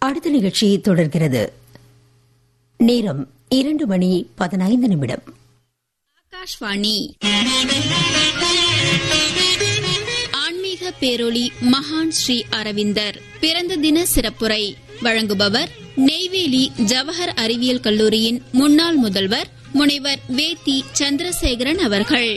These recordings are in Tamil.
அடுத்த நிகழ்ச்சி தொடர்கிறது நேரம் இரண்டு மணி பதினைந்து நிமிடம் ஆகாஷ்வாணி ஆன்மீக பேரொளி மகான் ஸ்ரீ அரவிந்தர் பிறந்த தின சிறப்புரை வழங்குபவர் நெய்வேலி ஜவஹர் அறிவியல் கல்லூரியின் முன்னாள் முதல்வர் முனைவர் வேத்தி சந்திரசேகரன் அவர்கள்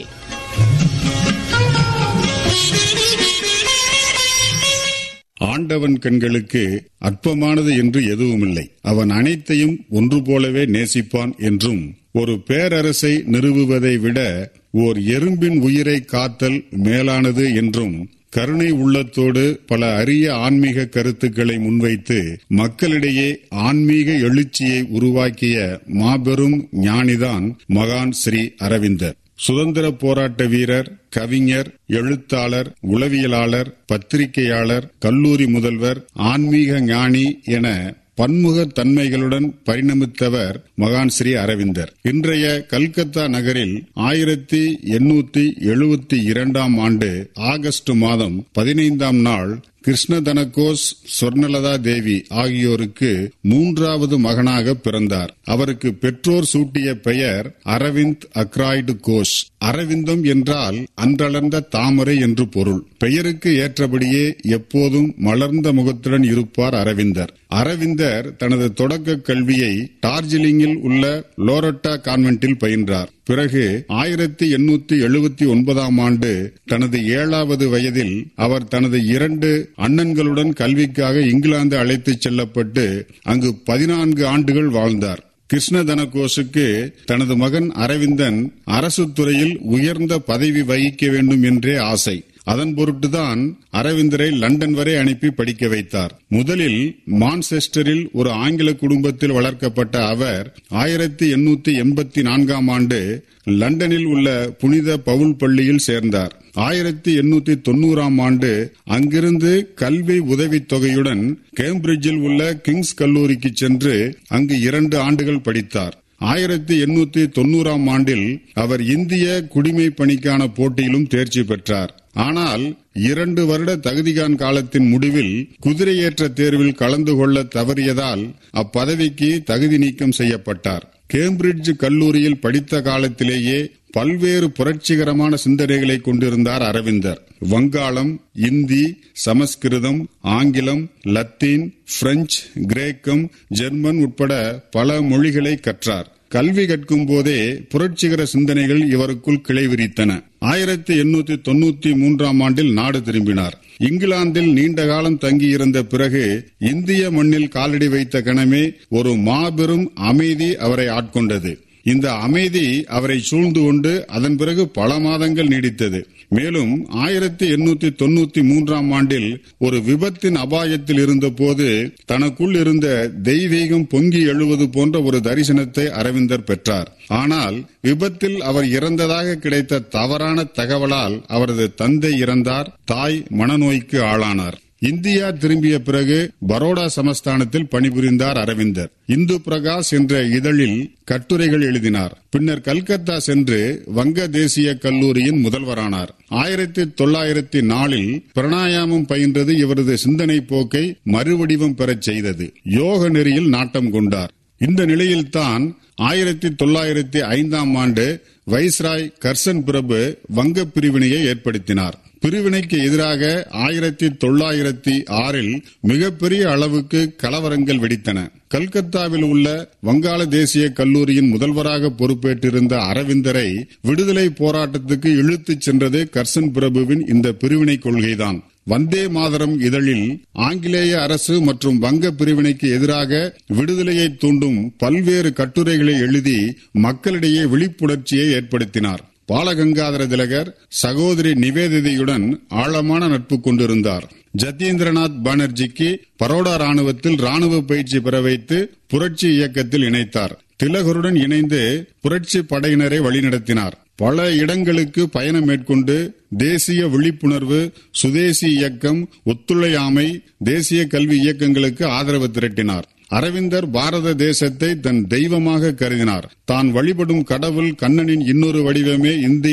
ஆண்டவன் கண்களுக்கு அற்பமானது என்று எதுவுமில்லை அவன் அனைத்தையும் ஒன்று போலவே நேசிப்பான் என்றும் ஒரு பேரரசை நிறுவுவதை விட ஓர் எறும்பின் உயிரை காத்தல் மேலானது என்றும் கருணை உள்ளத்தோடு பல அரிய ஆன்மீக கருத்துக்களை முன்வைத்து மக்களிடையே ஆன்மீக எழுச்சியை உருவாக்கிய மாபெரும் ஞானிதான் மகான் ஸ்ரீ அரவிந்தர் சுதந்திர போராட்ட வீரர் கவிஞர் எழுத்தாளர் உளவியலாளர் பத்திரிகையாளர் கல்லூரி முதல்வர் ஆன்மீக ஞானி என பன்முக தன்மைகளுடன் பரிணமித்தவர் மகான் ஸ்ரீ அரவிந்தர் இன்றைய கல்கத்தா நகரில் ஆயிரத்தி எண்ணூத்தி எழுபத்தி இரண்டாம் ஆண்டு ஆகஸ்ட் மாதம் பதினைந்தாம் நாள் கிருஷ்ணதனகோஸ் சொர்ணலதா தேவி ஆகியோருக்கு மூன்றாவது மகனாக பிறந்தார் அவருக்கு பெற்றோர் சூட்டிய பெயர் அரவிந்த் அக்ராய்டு கோஷ் அரவிந்தம் என்றால் அன்றளர்ந்த தாமரை என்று பொருள் பெயருக்கு ஏற்றபடியே எப்போதும் மலர்ந்த முகத்துடன் இருப்பார் அரவிந்தர் அரவிந்தர் தனது தொடக்க கல்வியை டார்ஜிலிங்கில் உள்ள லோரட்டா கான்வென்ட்டில் பயின்றார் பிறகு ஆயிரத்தி எண்ணூத்தி எழுபத்தி ஒன்பதாம் ஆண்டு தனது ஏழாவது வயதில் அவர் தனது இரண்டு அண்ணன்களுடன் கல்விக்காக இங்கிலாந்து அழைத்துச் செல்லப்பட்டு அங்கு பதினான்கு ஆண்டுகள் வாழ்ந்தார் கிருஷ்ணதனகோஷுக்கு தனது மகன் அரவிந்தன் அரசு துறையில் உயர்ந்த பதவி வகிக்க வேண்டும் என்றே ஆசை அதன் பொருட்டுதான் அரவிந்தரை லண்டன் வரை அனுப்பி படிக்க வைத்தார் முதலில் மான்செஸ்டரில் ஒரு ஆங்கில குடும்பத்தில் வளர்க்கப்பட்ட அவர் ஆயிரத்தி எண்ணூத்தி எண்பத்தி நான்காம் ஆண்டு லண்டனில் உள்ள புனித பவுல் பள்ளியில் சேர்ந்தார் ஆயிரத்தி எண்ணூத்தி தொண்ணூறாம் ஆண்டு அங்கிருந்து கல்வி உதவித் தொகையுடன் கேம்பிரிட்ஜில் உள்ள கிங்ஸ் கல்லூரிக்கு சென்று அங்கு இரண்டு ஆண்டுகள் படித்தார் ஆயிரத்தி எண்ணூத்தி தொண்ணூறாம் ஆண்டில் அவர் இந்திய குடிமை பணிக்கான போட்டியிலும் தேர்ச்சி பெற்றார் ஆனால் இரண்டு வருட தகுதிகான் காலத்தின் முடிவில் குதிரையேற்ற தேர்வில் கலந்து கொள்ள தவறியதால் அப்பதவிக்கு தகுதி நீக்கம் செய்யப்பட்டார் கேம்பிரிட்ஜ் கல்லூரியில் படித்த காலத்திலேயே பல்வேறு புரட்சிகரமான சிந்தனைகளை கொண்டிருந்தார் அரவிந்தர் வங்காளம் இந்தி சமஸ்கிருதம் ஆங்கிலம் லத்தீன் பிரெஞ்சு கிரேக்கம் ஜெர்மன் உட்பட பல மொழிகளை கற்றார் கல்வி கற்கும் போதே புரட்சிகர சிந்தனைகள் இவருக்குள் கிளை விரித்தன ஆயிரத்தி எண்ணூத்தி தொண்ணூத்தி மூன்றாம் ஆண்டில் நாடு திரும்பினார் இங்கிலாந்தில் நீண்ட காலம் தங்கியிருந்த பிறகு இந்திய மண்ணில் காலடி வைத்த கணமே ஒரு மாபெரும் அமைதி அவரை ஆட்கொண்டது இந்த அமைதி அவரை சூழ்ந்து கொண்டு அதன் பிறகு பல மாதங்கள் நீடித்தது மேலும் ஆயிரத்தி எண்ணூத்தி தொண்ணூத்தி மூன்றாம் ஆண்டில் ஒரு விபத்தின் அபாயத்தில் இருந்தபோது தனக்குள் இருந்த தெய்வீகம் பொங்கி எழுவது போன்ற ஒரு தரிசனத்தை அரவிந்தர் பெற்றார் ஆனால் விபத்தில் அவர் இறந்ததாக கிடைத்த தவறான தகவலால் அவரது தந்தை இறந்தார் தாய் மனநோய்க்கு ஆளானார் இந்தியா திரும்பிய பிறகு பரோடா சமஸ்தானத்தில் பணிபுரிந்தார் அரவிந்தர் இந்து பிரகாஷ் என்ற இதழில் கட்டுரைகள் எழுதினார் பின்னர் கல்கத்தா சென்று வங்க தேசிய கல்லூரியின் முதல்வரானார் ஆயிரத்தி தொள்ளாயிரத்தி நாலில் பிரணாயாமம் பயின்றது இவரது சிந்தனை போக்கை மறுவடிவம் பெறச் செய்தது யோக நெறியில் நாட்டம் கொண்டார் இந்த நிலையில்தான் ஆயிரத்தி தொள்ளாயிரத்தி ஐந்தாம் ஆண்டு வைஸ்ராய் கர்சன் பிரபு வங்க பிரிவினையை ஏற்படுத்தினார் பிரிவினைக்கு எதிராக ஆயிரத்தி தொள்ளாயிரத்தி ஆறில் மிகப்பெரிய அளவுக்கு கலவரங்கள் வெடித்தன கல்கத்தாவில் உள்ள வங்காள தேசிய கல்லூரியின் முதல்வராக பொறுப்பேற்றிருந்த அரவிந்தரை விடுதலை போராட்டத்துக்கு இழுத்துச் சென்றது கர்சன் பிரபுவின் இந்த பிரிவினை கொள்கைதான் வந்தே மாதரம் இதழில் ஆங்கிலேய அரசு மற்றும் வங்க பிரிவினைக்கு எதிராக விடுதலையை தூண்டும் பல்வேறு கட்டுரைகளை எழுதி மக்களிடையே விழிப்புணர்ச்சியை ஏற்படுத்தினார் பாலகங்காதர திலகர் சகோதரி நிவேதிதையுடன் ஆழமான நட்பு கொண்டிருந்தார் ஜத்தீந்திரநாத் பானர்ஜிக்கு பரோடா ராணுவத்தில் ராணுவ பயிற்சி பெற வைத்து புரட்சி இயக்கத்தில் இணைத்தார் திலகருடன் இணைந்து புரட்சி படையினரை வழிநடத்தினார் பல இடங்களுக்கு பயணம் மேற்கொண்டு தேசிய விழிப்புணர்வு சுதேசி இயக்கம் ஒத்துழையாமை தேசிய கல்வி இயக்கங்களுக்கு ஆதரவு திரட்டினார் அரவிந்தர் பாரத தேசத்தை தன் தெய்வமாக கருதினார் தான் வழிபடும் கடவுள் கண்ணனின் இன்னொரு வடிவமே இந்திய